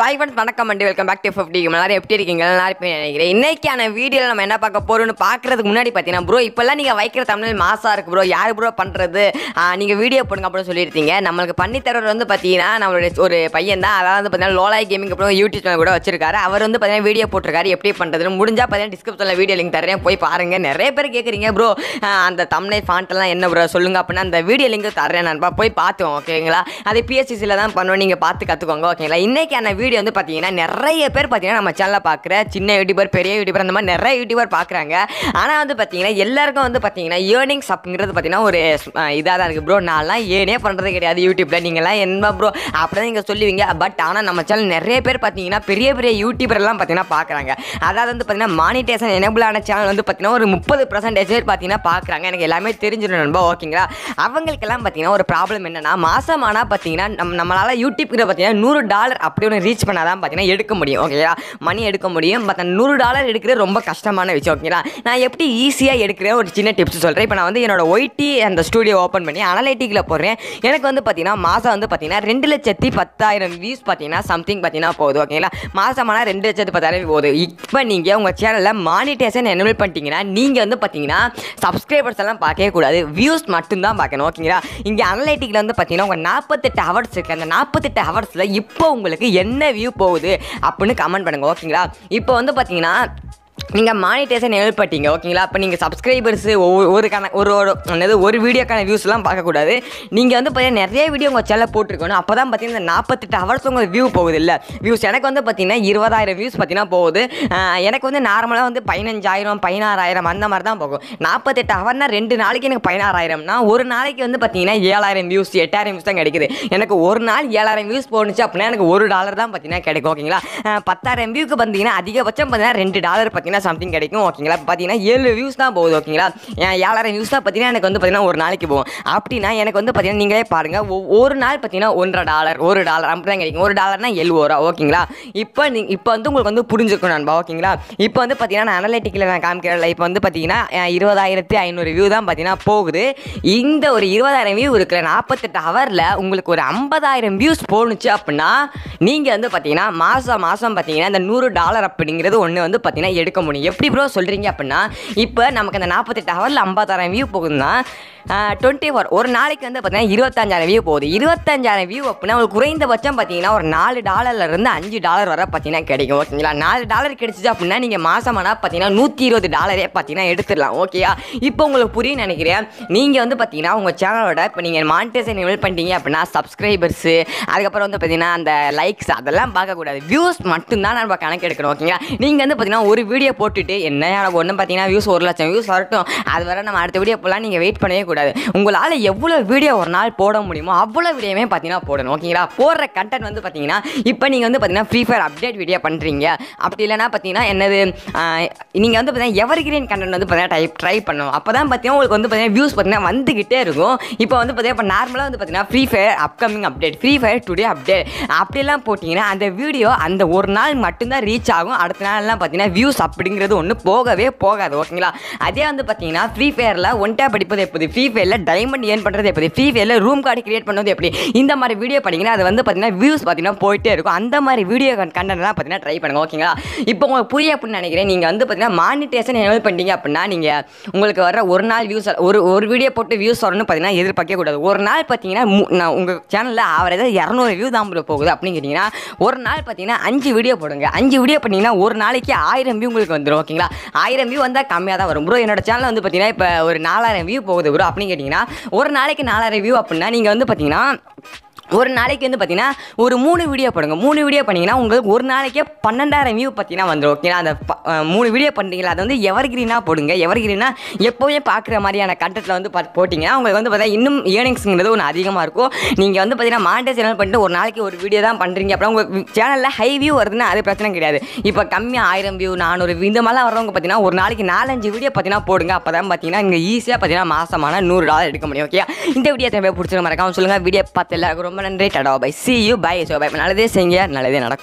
hi friends வணக்கம் அண்டி welcome back to fifty எல்லாரும் எப்படி இருக்கீங்க நல்லா இருப்பேன் நினைக்கிறேன் இன்னைக்கான வீடியோவில் நம்ம என்ன பார்க்க போறோம்னு பார்க்கறதுக்கு முன்னாடி பார்த்தீங்கன்னா ப்ரோ இப்போல்லாம் நீங்கள் வைக்கிற தமிழ் மாசா இருக்கு ப்ரோ யார் ப்ரோ பண்ணுறது நீங்கள் வீடியோ போடுங்க அப்படின்னு சொல்லியிருந்தீங்க நம்மளுக்கு பண்ணி தரவர் வந்து பார்த்தீங்கன்னா நம்மளுடைய ஒரு பையன் தான் அதாவது பார்த்தீங்கன்னா லோலாய் கேமிங் அப்புறம் யூடியூப் சேனல் கூட வச்சிருக்காரு அவர் வந்து பார்த்தீங்கன்னா வீடியோ போட்டிருக்காரு எப்படி பண்ணுறதுன்னு முடிஞ்சா பார்த்தீங்கன்னா டிஸ்கிரிப்ஷனில் வீடியோ லிங்க் தரேன் போய் பாருங்க நிறைய பேர் கேட்குறீங்க ப்ரோ அந்த தமிழை ஃபாண்ட்டெல்லாம் என்ன ப்ரோ சொல்லுங்க அப்படின்னா அந்த வீடியோ லிங்க் தரேன் நண்பா போய் பார்த்தோம் ஓகேங்களா அது பிஎஸ்சிசியில் தான் பண்ணுவோம் நீங்கள் பார்த்து கற்றுக்கோங்க ஓகேங்களா இன்னைக்கான வீடியோ வந்து பார்த்தீங்கன்னா நிறைய பேர் பார்த்தீங்கன்னா நம்ம சேனலில் பார்க்குற சின்ன யூடியூபர் பெரிய யூடியூபர் அந்த மாதிரி நிறைய யூடியூபர் பார்க்குறாங்க ஆனால் வந்து பார்த்தீங்கன்னா எல்லாருக்கும் வந்து பார்த்தீங்கன்னா ஏர்னிங்ஸ் அப்படிங்கிறது பார்த்தீங்கன்னா ஒரு இதாக தான் இருக்குது ப்ரோ நான்லாம் ஏனே பண்ணுறது கிடையாது யூடியூப்பில் நீங்கள்லாம் என்ன ப்ரோ அப்படி தான் நீங்கள் சொல்லுவீங்க பட் ஆனால் நம்ம சேனல் நிறைய பேர் பார்த்தீங்கன்னா பெரிய பெரிய யூடியூபர் எல்லாம் பார்த்தீங்கன்னா பார்க்குறாங்க அதாவது வந்து பார்த்தீங்கன்னா மானிட்டேஷன் எனபிள் ஆன சேனல் வந்து பார்த்தீங்கன்னா ஒரு முப்பது பர்சன்டேஜ் பேர் பார்த்தீங்கன்னா பார்க்குறாங்க எனக்கு எல்லாமே தெரிஞ்சிடும் நண்பா ஓகேங்களா அவங்களுக்கெல்லாம் பார்த்தீங்கன்னா ஒரு ப்ராப்ளம் என்னன்னா மாதம் ஆனால் பார்த்தீங்கன்னா நம்ம நம்மளால் யூடியூப்ல பார்த்தீங்கன்னா நூறு டாலர் அப்படி ஒன்று ரீச் பண்ணால் தான் பார்த்தீங்கன்னா எடுக்க முடியும் ஓகேங்களா மணி எடுக்க முடியும் பட் அந்த நூறு டாலர் எடுக்கிறது ரொம்ப கஷ்டமான விஷயம் ஓகேங்களா நான் எப்படி ஈஸியாக எடுக்கிறேன் ஒரு சின்ன டிப்ஸ் சொல்கிறேன் இப்போ நான் வந்து என்னோட ஒய்டி அந்த ஸ்டூடியோ ஓப்பன் பண்ணி அனலைட்டிக்கில் போடுறேன் எனக்கு வந்து பார்த்தீங்கன்னா மாதம் வந்து பார்த்தீங்கன்னா ரெண்டு லட்சத்தி பத்தாயிரம் வியூஸ் பார்த்தீங்கன்னா சம்திங் பார்த்தீங்கன்னா போகுது ஓகேங்களா மாதமான ரெண்டு லட்சத்து பத்தாயிரம் போகுது இப்போ நீங்கள் உங்கள் சேனலில் மானிட்டேஷன் எனபிள் பண்ணிட்டீங்கன்னா நீங்கள் வந்து பார்த்தீங்கன்னா சப்ஸ்கிரைபர்ஸ் எல்லாம் பார்க்கவே கூடாது வியூஸ் மட்டும்தான் பார்க்கணும் ஓகேங்களா இங்கே அனலைட்டிக்கில் வந்து பார்த்தீங்கன்னா உங்கள் நாற்பத்தெட்டு ஹவர்ஸ் இருக்குது அந்த நாற்பத்தெட்டு ஹவர்ஸில் இப்போ உங்களுக்கு என்ன வியூ போகுது அப்படின்னு கமெண்ட் பண்ணுங்கள் ஓகேங்களா இப்போ வந்து பார்த்தீங்கன்னா நீங்கள் மானிட்டேஷன் எழுப்பட்டீங்க ஓகேங்களா அப்போ நீங்கள் சப்ஸ்கிரைபர்ஸ் ஒவ்வொரு ஒரு கண ஒரு ஒரு என்னது ஒரு வீடியோக்கான வியூஸ்லாம் பார்க்கக்கூடாது நீங்கள் வந்து பார்த்தீங்கன்னா நிறைய வீடியோ உங்கள் சேனல் போட்டிருக்கணும் அப்போ தான் பார்த்தீங்கன்னா இந்த நாற்பத்தெட்டு ஹவர்ஸ் உங்கள் வியூ போகுது இல்லை வியூஸ் எனக்கு வந்து பார்த்தீங்கன்னா இருபதாயிரம் வியூஸ் பார்த்தீங்கன்னா போகுது ஆஹ் எனக்கு வந்து நார்மலாக வந்து பதினஞ்சாயிரம் பதினாறாயிரம் அந்த மாதிரி தான் போகும் நாற்பத்தெட்டு ஹவர்னா ரெண்டு நாளைக்கு எனக்கு பதினாறாயிரம்னா ஒரு நாளைக்கு வந்து பார்த்தீங்கன்னா ஏழாயிரம் வியூஸ் எட்டாயிரம் வியூஸ் தான் கிடைக்குது எனக்கு ஒரு நாள் ஏழாயிரம் வியூஸ் போணுச்சு அப்படின்னா எனக்கு ஒரு டாலர் தான் பார்த்தீங்கன்னா கிடைக்கும் ஓகேங்களா ஆஹ் பத்தாயிரம் வியூக்கு பார்த்தீங்கன்னா அதிகபட்சம் பார்த்தீங்கன்னா ரெண்டு டாலர் பார்த்தீங்கன்னா சம்திங் கிடைக்கும் ஓகேங்களா இப்போ பார்த்தீங்கன்னா ஏழு வியூஸ் தான் போகுது ஓகேங்களா ஏன் ஏழாயிரம் வியூஸ் தான் பார்த்தீங்கன்னா எனக்கு வந்து பார்த்தீங்கன்னா ஒரு நாளைக்கு போகும் அப்படின்னா எனக்கு வந்து பார்த்தீங்கன்னா நீங்களே பாருங்கள் ஒ- ஒரு நாள் பார்த்தீங்கன்னா ஒன்றரை டாலர் ஒரு டாலர் அப்படி தான் கிடைக்கும் ஒரு டாலர்னா எழுபது ரூபா ஓகேங்களா இப்போ நீ இப்போ வந்து உங்களுக்கு வந்து புரிஞ்சுக்கணும் நண்பா ஓகேங்களா இப்போ வந்து பார்த்தீங்கன்னா நான் அனலிட்டிக்கில் நான் காமிக்கிறேன் இப்போ வந்து பார்த்தீங்கன்னா அஹ், இருபதாயிரத்தி ஐநூறு வியூ தான் பார்த்தீங்கன்னா போகுது இந்த ஒரு இருபதாயிரம் வியூ இருக்கிற நாற்பத்தெட்டு ஹவரில் உங்களுக்கு ஒரு ஐம்பதாயிரம் வியூஸ் போணுச்சு அப்படின்னா நீங்கள் வந்து பார்த்தீங்கன்னா மாதம் மாதம் பார்த்தீங்கன்னா இந்த நூறு டாலர் அப்படிங்கிறது ஒன்று வந்து பார்த்தீங்கன்னா எடுக்க முடியும் எப்படி ப்ரோ சொல்கிறீங்க அப்படின்னா இப்போ நமக்கு அந்த நாற்பத்தெட்டு ஹவரில் ஐம்பதாயிரம் வியூ போகுதுன்னா டுவெண்ட்டி ஃபோர் ஒரு நாளைக்கு வந்து பார்த்தீங்கன்னா இருபத்தஞ்சாயிரம் வியூ போகுது இருபத்தஞ்சாயிரம் வியூ அப்படின்னா உங்களுக்கு குறைந்தபட்சம் பார்த்தீங்கன்னா ஒரு நாலு டாலர்ல இருந்து அஞ்சு டாலர் வரை பார்த்தீங்கன்னா கிடைக்கும் ஓகேங்களா நாலு டாலர் கிடைச்சிச்சு அப்படின்னா நீங்கள் மாசமானா பார்த்தீங்கன்னா நூற்றி இருபது டாலரே பார்த்தீங்கன்னா எடுத்துடலாம் ஓகேயா இப்போ உங்களுக்கு புரியும் நினைக்கிறேன் நீங்கள் வந்து பார்த்தீங்கன்னா உங்கள் சேனலோட இப்போ நீங்கள் மானிட்டேஷன் எவ்வளோ பண்ணிட்டீங்க அப்படின்னா சப்ஸ்கிரைபர்ஸு அதுக்கப்புறம் வந்து பார்த்தீங்கன்னா அந்த லைக்ஸ் அதெல்லாம் பார்க்கக்கூடாது வியூஸ் மட்டும்தான் நம்ம கணக்கு எடுக்கணும் ஓகேங்களா நீங்கள் வந்து பார்த்தீங்கன்னா ஒரு வீடியோ போட்டுட்டு என்ன ஒன்று பார்த்தீங்கன்னா வியூஸ் ஒரு லட்சம் வியூஸ் வரட்டும் அது வரை நம்ம அடுத்த வீடியோ போகலாம் நீங்கள் வெயிட் பண்ணவே கூடாது உங்களால் எவ்வளோ வீடியோ ஒரு நாள் போட முடியுமோ அவ்வளோ வீடியோவே பார்த்தீங்கன்னா போடணும் ஓகேங்களா போடுற கண்டென்ட் வந்து பார்த்தீங்கன்னா இப்போ நீங்கள் வந்து பார்த்தீங்கன்னா ஃப்ரீ ஃபயர் அப்டேட் வீடியோ பண்ணுறீங்க அப்படி இல்லைன்னா பார்த்தீங்கன்னா என்னது நீங்கள் வந்து பார்த்தீங்கன்னா எவர் கிரீன் கண்டென்ட் வந்து பார்த்தீங்கன்னா டைப் ட்ரை பண்ணணும் அப்போ தான் பார்த்தீங்கன்னா உங்களுக்கு வந்து பார்த்தீங்கன்னா வியூஸ் பார்த்தீங்கன்னா வந்துக்கிட்டே இருக்கும் இப்போ வந்து பார்த்தீங்கன்னா இப்போ நார்மலாக வந்து பார்த்தீங்கன்னா Free Fire upcoming update Free Fire today update அப்படிலாம் போட்டிங்கன்னா அந்த வீடியோ அந்த ஒரு நாள் மட்டும்தான் ரீச் ஆகும் அடுத்த நாள்லாம் பார்த்தீங்கன்னா வியூஸ் அப்படிங்கிறது ஒன்று போகவே போகாது ஓகேங்களா அதே வந்து பார்த்தீங்கன்னா ஃப்ரீ ஃபயரில் ஒன் டேப் அடிப்பது எப்படி ஃப்ரீ ஃபயரில் டைமண்ட் ஏர்ன் பண்ணுறது எப்படி ஃப்ரீ ஃபயரில் ரூம் கார்டு கிரியேட் பண்ணுறது எப்படி இந்த மாதிரி வீடியோ பண்ணிங்கன்னா அது வந்து பார்த்தீங்கன்னா வியூஸ் பார்த்தீங்கன்னா போயிட்டே இருக்கும் அந்த மாதிரி வீடியோ கண்டென்ட்லாம் பார்த்தீங்கன்னா ட்ரை பண்ணுங்க ஓகேங்களா இப்போ உங்களுக்கு புரிய அப்படின்னு நினைக்கிறேன் நீங்கள் வந்து பார்த்தீங்கன்னா மானிட்டேஷன் எனேபிள் பண்ணிட்டீங்க அப்படின்னா நீங்கள் உங்களுக்கு வர ஒரு நாள் வியூஸ் ஒரு ஒரு வீடியோ போட்டு வியூஸ் வரணும்னு பார்த்தீங்கன்னா எதிர்பார்க்கவே கூடாது ஒரு நாள் பார்த்தீங்கன்னா மு- நான் உங்கள் சேனலில் ஆவரேஜாக இரநூறு வியூ தான் bro போகுது அப்படின்னு கேட்டிங்கன்னா ஒரு நாள் பார்த்தீங்கன்னா அஞ்சு வீடியோ போடுங்க அஞ்சு வீடியோ பண்ணிங்கன்னா ஒரு நாளைக்கு ஆயிரம் வியூ உங்களுக்கு வந்துடும் ஓகேங்களா ஆயிரம் வியூ வந்தால் கம்மியாக தான் வரும் ப்ரோ என்னோட சேனல் வந்து பார்த்தீங்கன்னா இப்போ ஒரு நாலாயிரம் வியூ போகுது ப்ரோ அப்படின்னு கேட்டிங்கன்னா ஒரு நாளைக்கு நாலாயிரம் வியூ அப்படின்னா நீங்கள் வந்து பார்த்தீங்கன்னா ஒரு நாளைக்கு வந்து பார்த்தீங்கன்னா ஒரு மூணு வீடியோ போடுங்க மூணு வீடியோ பண்ணீங்கன்னா உங்களுக்கு ஒரு நாளைக்கே பன்னெண்டாயிரம் வியூ பார்த்தீங்கன்னா வந்துடும் ஓகேங்களா அந்த ப- அஹ் மூணு வீடியோ பண்ணுறீங்களா அது வந்து எவர் கிரீனாக போடுங்க எவர் கிரீனா எப்போவுமே பார்க்குற மாதிரியான கண்டென்ட்டில் வந்து பார்த்து போட்டிங்கன்னா உங்களுக்கு வந்து பார்த்தீங்கன்னா இன்னும் ஏர்னிங்ஸுங்கிறது ஒன்று அதிகமாக இருக்கும் நீங்கள் வந்து பார்த்தீங்கன்னா மானிட்டர் சேனல் பண்ணிட்டு ஒரு நாளைக்கு ஒரு வீடியோ தான் பண்ணுறீங்க அப்புறம் உங்கள் சேனலில் ஹை வியூ வருதுன்னா அது பிரச்சனை கிடையாது இப்போ கம்மியாக ஆயிரம் வியூ நானூறு view இந்த மாதிரிலாம் வரவங்க பார்த்தீங்கன்னா ஒரு நாளைக்கு நாலஞ்சு வீடியோ பார்த்தீங்கன்னா போடுங்க அப்போ தான் பார்த்தீங்கன்னா இங்கே ஈஸியாக பார்த்தீங்கன்னா மாசமான நூறு டாலர் எடுக்க முடியும் ஓகே இந்த வீடியோ திரும்ப பிடிச்சிருக்க மறக்காம சொல்லுங்கள் வீடியோ பார்த்து எல்லாருக்கும் ரொம்ப நன்றி tata bye see you bye so bye நல்லதே செய்யுங்க நல்லதே நடக்கும்